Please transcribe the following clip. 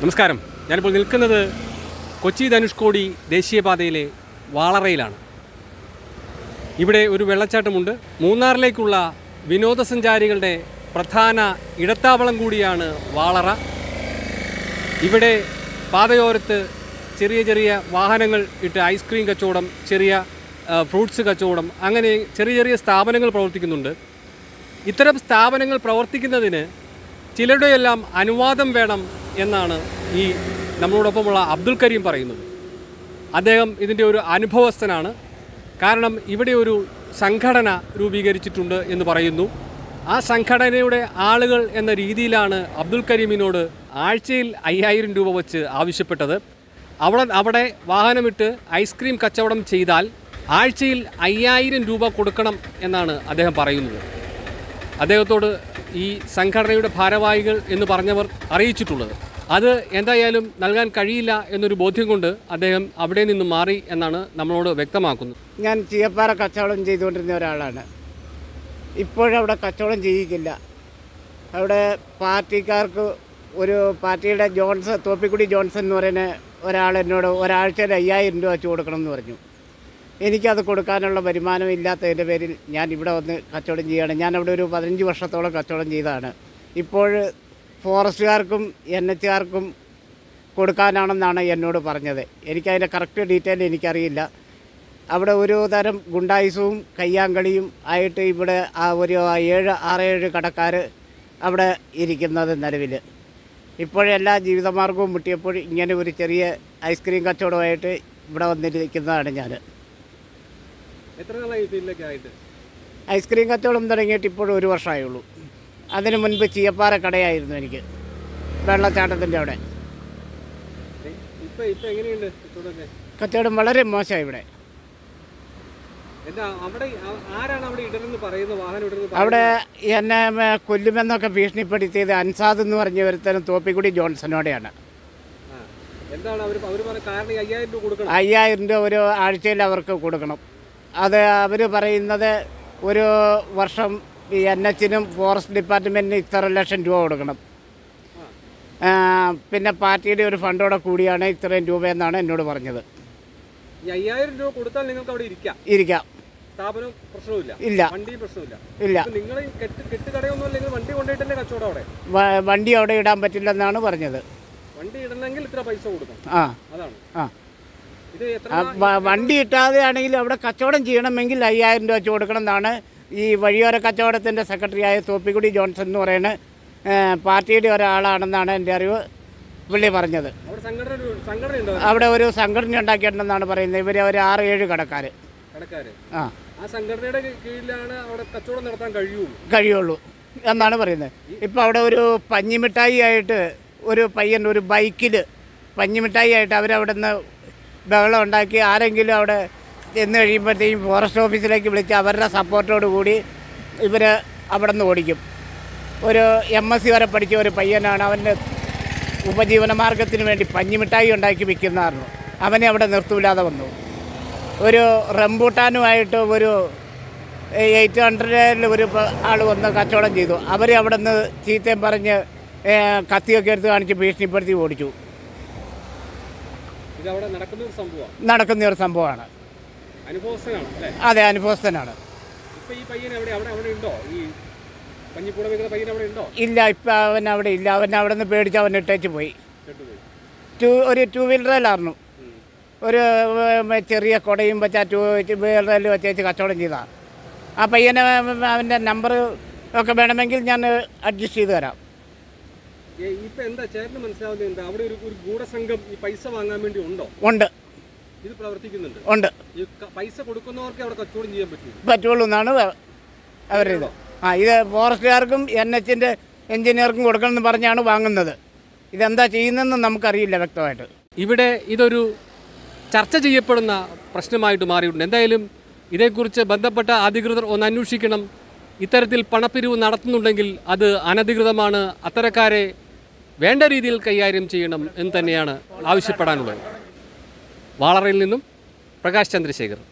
നമസ്കാരം ഞാനിപ്പോൾ നിൽക്കുന്നത് കൊച്ചി ധനുഷ്കോടി ദേശീയപാതയിലെ വാളറയിലാണ് ഇവിടെ ഒരു വെള്ളച്ചാട്ടമുണ്ട് മൂന്നാറിലേക്കുള്ള വിനോദസഞ്ചാരികളുടെ പ്രധാന ഇടത്താവളം കൂടിയാണ് വാളറ ഇവിടെ പാതയോരത്ത് ചെറിയ ചെറിയ വാഹനങ്ങൾ ഇട്ട് ഐസ്ക്രീം കച്ചവടം ചെറിയ ആ, ഫ്രൂട്ട്സ് കച്ചവടം അങ്ങനെ ചെറിയ ചെറിയ സ്ഥാപനങ്ങൾ പ്രവർത്തിക്കുന്നുണ്ട് ഇത്തരം സ്ഥാപനങ്ങൾ പ്രവർത്തിക്കുന്നതിന് ചിലരുടെയെല്ലാം അനുവാദം വേണം എന്നാണ് ഈ നമ്മളോടൊപ്പമുള്ള അബ്ദുൽ കരീം പറയുന്നത് അദ്ദേഹം ഇതിൻ്റെ ഒരു അനുഭവസ്ഥനാണ് കാരണം ഇവിടെ ഒരു സംഘടന രൂപീകരിച്ചിട്ടുണ്ട് എന്ന് പറയുന്നു ആ സംഘടനയുടെ ആളുകൾ എന്ന രീതിയിലാണ് അബ്ദുൽ കരീമിനോട് ആഴ്ചയിൽ അയ്യായിരം രൂപ വച്ച് ആവശ്യപ്പെട്ടത് അവിടെ അവിടെ വാഹനമിട്ട് ഐസ്ക്രീം കച്ചവടം ചെയ്താൽ ആഴ്ചയിൽ അയ്യായിരം രൂപ കൊടുക്കണം എന്നാണ് അദ്ദേഹം പറയുന്നത് അദ്ദേഹത്തോട് ഈ സംഘടനയുടെ ഭാരവാഹികൾ എന്ന് പറഞ്ഞവർ അറിയിച്ചിട്ടുള്ളത് അത് എന്തായാലും നൽകാൻ കഴിയില്ല എന്നൊരു ബോധ്യം കൊണ്ട് അദ്ദേഹം അവിടെ നിന്ന് മാറി എന്നാണ് നമ്മളോട് വ്യക്തമാക്കുന്നത് ഞാൻ ചീയപ്പാറ കച്ചവടം ചെയ്തുകൊണ്ടിരുന്ന ഒരാളാണ് ഇപ്പോഴവിടെ കച്ചവടം ചെയ്യിക്കില്ല അവിടെ പാർട്ടിക്കാർക്ക് ഒരു പാർട്ടിയുടെ ജോൺസൺ തോപ്പിക്കുടി ജോൺസൺ എന്ന് പറയുന്ന ഒരാൾ എന്നോട് ഒരാഴ്ചയിൽ അയ്യായിരം രൂപ വെച്ച് കൊടുക്കണം എന്ന് പറഞ്ഞു എനിക്കത് കൊടുക്കാനുള്ള വരുമാനം ഇല്ലാത്തതിൻ്റെ പേരിൽ ഞാൻ ഇവിടെ വന്ന് കച്ചവടം ചെയ്യുകയാണ് ഞാൻ അവിടെ ഒരു പതിനഞ്ച് വർഷത്തോളം കച്ചവടം ചെയ്തതാണ് ഇപ്പോൾ ഫോറസ്റ്റുകാർക്കും എൻ എച്ചുകാർക്കും കൊടുക്കാനാണെന്നാണ് എന്നോട് പറഞ്ഞത് എനിക്കതിൻ്റെ കറക്റ്റ് ഡീറ്റെയിൽ എനിക്കറിയില്ല അവിടെ ഒരു തരം ഗുണ്ടായുസവും കയ്യാങ്കളിയും ആയിട്ട് ഇവിടെ ആ ഒരു ഏഴ് ആറ് ഏഴ് കടക്കാർ അവിടെ ഇരിക്കുന്നത് നിലവിൽ ഇപ്പോഴെല്ലാ ജീവിതമാർഗവും മുട്ടിയപ്പോൾ ഇങ്ങനെ ഒരു ചെറിയ ഐസ്ക്രീം കച്ചവടമായിട്ട് ഇവിടെ വന്നിരിക്കുന്നതാണ് ഞാൻ എത്ര നാളായി ഫീൽഡിലൊക്കെ ആയിട്ട് ഐസ്ക്രീം കച്ചവടം തുടങ്ങിയിട്ട് ഇപ്പോഴും ഒരു വർഷമായുള്ളൂ അതിനു മുൻപ് ചീയപ്പാറ കടയായിരുന്നു എനിക്ക് വെള്ളച്ചാട്ടത്തിൻ്റെ അവിടെ ഇപ്പം ഇപ്പം എങ്ങനെയുണ്ട് കച്ചവടമൊക്കെ കച്ചവടം വളരെ മോശമാണ് ഇവിടെ എന്താ അവിടെ ആ- ആരാണ് അവിടെ ഇടരുന്ന് പറയുന്നത് വാഹനം ഇടരുന്ന് അവിടെ എന്നെ മ- കൊല്ലുമെന്നൊക്കെ ഭീഷണിപ്പെടുത്തിയത് അൻസാദ് എന്ന് പറഞ്ഞ ഒരുത്തനും തോപ്പിക്കുടി ജോൺസണോടെയാണ് ആ. എന്താണ് അവർ അവർ പറഞ്ഞ കാരണം ഈ അയ്യായിരം രൂപ കൊടുക്കണം അയ്യായിരം രൂപ ഒരു ആഴ്ചയിൽ അവർക്ക് കൊടുക്കണം അത് അവർ പറയുന്നത് ഒരു വർഷം ഈ എൻ എച്ചിനും ഫോറസ്റ്റ് ഡിപ്പാർട്ട്മെൻറ്റിന് ഇത്ര ലക്ഷം രൂപ കൊടുക്കണം ആ, പിന്നെ പാർട്ടിയുടെ ഒരു ഫണ്ടോടെ കൂടിയാണ് ഇത്രയും രൂപയെന്നാണ് എന്നോട് പറഞ്ഞത് ഈ അയ്യായിരം രൂപ കൊടുത്താൽ നിങ്ങൾക്ക് അവിടെ ഇരിക്കാം ഇരിക്കാം സ്ഥാപനം പ്രശ്നമില്ല ഇല്ല വണ്ടിയും പ്രശ്നമില്ല ഇല്ല നിങ്ങൾ കെട്ട് കെട്ടുകടയൊന്നും അല്ലെങ്കിൽ വണ്ടി കൊണ്ടുപോയിട്ടല്ലേ കച്ചവടം അവിടെ വ- വണ്ടി അവിടെ ഇടാൻ പറ്റില്ലെന്നാണ് പറഞ്ഞത് വണ്ടി ഇടണമെങ്കിൽ ഇത്ര പൈസ കൊടുക്കണം ആ അതാണ് ആ ഇത് എത്ര ആ, വ- വണ്ടി ഇട്ടാതെ ആണെങ്കിൽ അവിടെ കച്ചവടം ചെയ്യണമെങ്കിൽ അയ്യായിരം രൂപ വെച്ച് കൊടുക്കണം എന്നാണ് ഈ വഴിയോര കച്ചവടത്തിൻ്റെ സെക്രട്ടറിയായ തോപ്പിക്കുടി ജോൺസൺ എന്ന് പറയുന്ന ഏ, പാർട്ടിയുടെ ഒരാളാണെന്നാണ് എൻ്റെ അറിവ് പുള്ളി പറഞ്ഞത് അവിടെ സംഘടന ഒരു- സംഘടന ഉണ്ടോ അവിടെ ഒരു സംഘടന ഉണ്ടാക്കിയിട്ടുണ്ടെന്നാണ് പറയുന്നത് ഇവർ ഒരു ആറ് ഏഴ് കടക്കാർ കടക്കാര് ആ ആ സംഘടനയുടെ കീ- കീഴിലാണ് അവിടെ കച്ചവടം നടത്താൻ കഴിയുള്ളൂ കഴിയുള്ളൂ എന്നാണ് പറയുന്നത് ഇപ്പോൾ അവിടെ ഒരു പഞ്ഞിമിഠായി ആയിട്ട് ഒരു പയ്യൻ ഒരു ബൈക്കിൽ പഞ്ഞിമിഠായി ആയിട്ട് അവരവിടെ നിന്ന് ബഹളം ഉണ്ടാക്കി ആരെങ്കിലും അവിടെ ചെന്ന് കഴിയുമ്പോഴത്തേക്കും ഫോറസ്റ്റ് ഓഫീസിലേക്ക് വിളിച്ച് അവരുടെ സപ്പോർട്ടോട് കൂടി ഇവർ അവിടെ നിന്ന് ഓടിക്കും ഒരു എം എസ് സി വരെ പഠിച്ച ഒരു പയ്യനാണ് അവൻ്റെ ഉപജീവന മാർഗത്തിന് വേണ്ടി പഞ്ഞിമിഠായി ഉണ്ടാക്കി വിൽക്കുന്നതായിരുന്നു അവനെ അവിടെ നിർത്തൂലാതെ വന്നു ഒരു റംബൂട്ടാനുമായിട്ട് ഒരു എയ്റ്റ് ഹൺഡ്രഡിൽ ഒരു ആൾ വന്ന് കച്ചവടം ചെയ്തു അവർ അവിടെ നിന്ന് ചീത്തയും പറഞ്ഞ് ഏ, കത്തിയൊക്കെ എടുത്ത് കാണിച്ച് ഭീഷണിപ്പെടുത്തി ഓടിച്ചു ഇത് അവിടെ നടക്കുന്ന ഒരു സംഭവമാണ് നടക്കുന്ന ഒരു സംഭവമാണ് അനുഭവസ്ഥനാണ് അല്ലേ അതെ അനുഭവസ്ഥനാണ് ഇപ്പൊ ഈ പയ്യൻ എവിടെ അവിടെ അവിടെ ഉണ്ടോ ഈ പഞ്ഞിപ്പൂട വെക്കുന്ന പയ്യൻ അവിടെ ഉണ്ടോ ഇല്ല ഇപ്പം അവൻ അവിടെ ഇല്ല അവൻ അവിടെ നിന്ന് പേടിച്ച് അവൻ ഇട്ടേച്ച് പോയി കേട്ടുപോയി ടു ഒരു ടു വീലറിലായിരുന്നു ഒരു ഏ, ചെറിയ കുടയും വെച്ച ടു വീലറിൽ വെച്ചേച്ച് കച്ചവടം ചെയ്തതാണ് ആ പയ്യനെ അവൻ്റെ നമ്പർ ഒക്കെ വേണമെങ്കിൽ ഞാൻ അഡ്ജസ്റ്റ് ചെയ്ത് തരാം ഏ, ഇപ്പൊ എന്താ ചേട്ടന് മനസ്സിലാവുന്നത് എന്താ അവിടെ ഒരു ഒരു ഗൂഢസംഘം ഈ പൈസ വാങ്ങാൻ വേണ്ടി ഉണ്ടോ ഉണ്ട് ഇത് പ്രവർത്തിക്കുന്നുണ്ട് ഉണ്ട് ഈ ക- പൈസ കൊടുക്കുന്നവർക്ക് അവിടെ കച്ചവടം ചെയ്യാൻ പറ്റും പറ്റുള്ളൂ എന്നാണ് അവരുടെ ഇത് ആ ഇത് ഫോറസ്റ്റുകാർക്കും എൻ എച്ചിൻ്റെ എഞ്ചിനീയർക്കും കൊടുക്കണമെന്ന് പറഞ്ഞാണ് വാങ്ങുന്നത് ഇതെന്താ ചെയ്യുന്നതെന്ന് നമുക്കറിയില്ല വ്യക്തമായിട്ട് ഇവിടെ ഇതൊരു ചർച്ച ചെയ്യപ്പെടുന്ന പ്രശ്നമായിട്ട് മാറിയിട്ടുണ്ട് എന്തായാലും ഇതേക്കുറിച്ച് ബന്ധപ്പെട്ട അധികൃതർ ഒന്ന് അന്വേഷിക്കണം ഇത്തരത്തിൽ പണപ്പിരിവ് നടത്തുന്നുണ്ടെങ്കിൽ അത് അനധികൃതമാണ് അത്തരക്കാരെ വേണ്ട രീതിയിൽ കൈകാര്യം ചെയ്യണം എന്ന് തന്നെയാണ് ആവശ്യപ്പെടാനുള്ളത് വാളറയിൽ നിന്നും പ്രകാശ് ചന്ദ്രശേഖർ